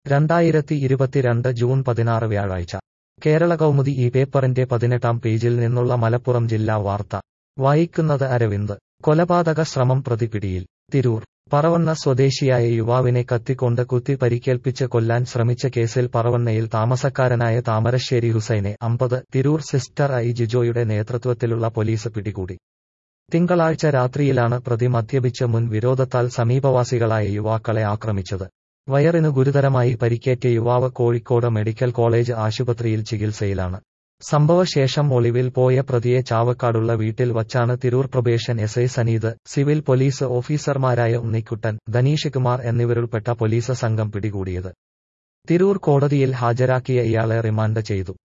രണ്ടായിരത്തി ഇരുപത്തിരണ്ട് ജൂൺ പതിനാറ് വ്യാഴാഴ്ച കേരള കൗമുദി ഈ പേപ്പറിന്റെ പതിനെട്ടാം പേജിൽ നിന്നുള്ള മലപ്പുറം ജില്ലാ വാർത്ത വായിക്കുന്നത് അരവിന്ദ് കൊലപാതക ശ്രമം പ്രതിപിടിയിൽ തിരൂർ പറവണ്ണ സ്വദേശിയായ യുവാവിനെ കത്തിക്കൊണ്ട് കുത്തി പരിക്കേൽപ്പിച്ച് കൊല്ലാൻ ശ്രമിച്ച കേസിൽ പറവണ്ണയിൽ താമസക്കാരനായ താമരശ്ശേരി ഹുസൈനെ അമ്പത് തിരൂർ സിസ്റ്റർ ഐ ജിജോയുടെ നേതൃത്വത്തിലുള്ള പോലീസ് പിടികൂടി തിങ്കളാഴ്ച രാത്രിയിലാണ് പ്രതി മദ്യപിച്ച് മുൻ വിരോധത്താൽ സമീപവാസികളായ യുവാക്കളെ ആക്രമിച്ചത് വയറിനു ഗുരുതരമായി പരിക്കേറ്റ യുവാവ് കോഴിക്കോട് മെഡിക്കൽ കോളേജ് ആശുപത്രിയിൽ ചികിത്സയിലാണ് സംഭവശേഷം ഒളിവിൽ പോയ പ്രതിയെ ചാവക്കാടുള്ള വീട്ടിൽ വച്ചാണ് Tirur probation S I Saneeth civil police ഓഫീസർമാരായ ഉണ്ണിക്കുട്ടൻ ധനീഷ് കുമാർ എന്നിവരുൾപ്പെട്ട പോലീസ് സംഘം പിടികൂടിയത് തിരൂർ കോടതിയിൽ ഹാജരാക്കിയ ഇയാളെ റിമാൻഡ് ചെയ്തു